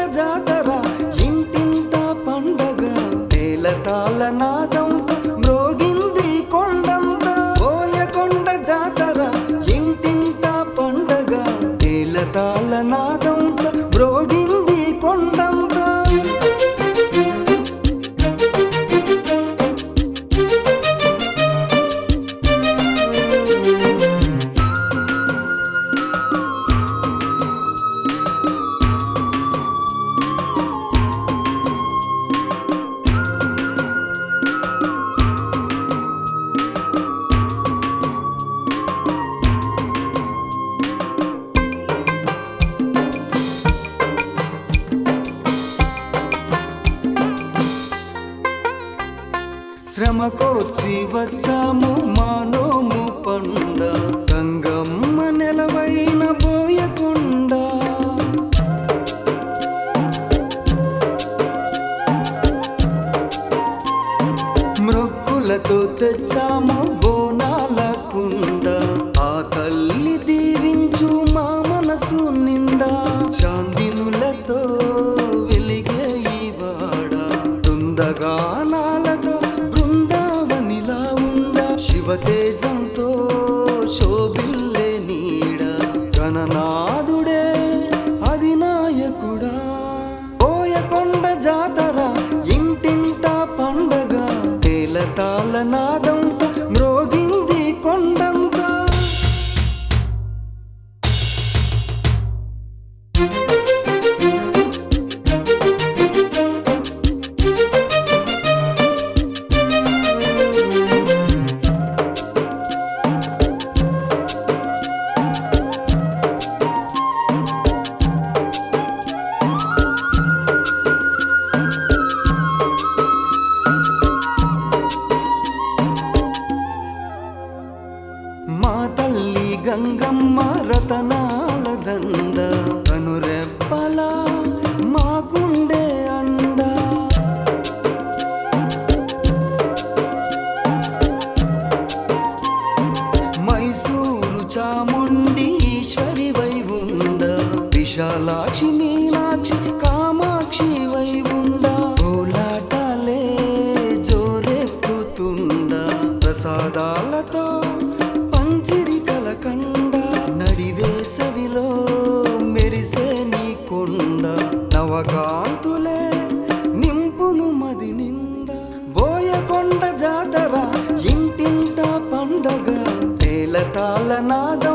జాతర ఇంటింత పండగ తేలతాల నాదంతో మ్రోగింది కొండంత పోయకొండ జాతర ఇంటింత పండగ తేలతాల నాదంతో మ్రోగింది కొండంత శ్రమకోచి వచ్చాము మానోము పండ గంగమ్మ నెలవైన పోయకుండా మృక్కులతో తెచ్చాము బోనాల కుండ ఆ తల్లి దీవించు మా మనసు నిండా చాందినులతో వెలిగే ఈ వాడ బృందగానాలతో బృందావనిలా ఉందా శివతేజంతో శోభిల్లే నీడ గణనాదుడే అధినాయకుడా పోయకొండ జాతర ఇంటింట పండగ తేలతాల నాదంత మ్రోగింది కొండంతా మా తల్లి గంగమ్మ రతనాల దండ కనురెప్పల మాకుండే అండ మైసూరు చాముండి ఈశ్వరి వై ఉంద విశాలాక్షి మీనాక్షి కామాక్షి వై ఉంద కోలాటాలే జోరెక్కుతుండ ప్రసాదాలతో పంచిరి కలకండ నడివేసవిలో మెరిసే నీ కొండ నవకాంతులే నింపును మది నిండా బోయకొండ జాతర ఇంటింట పండగ తేలతాల నాద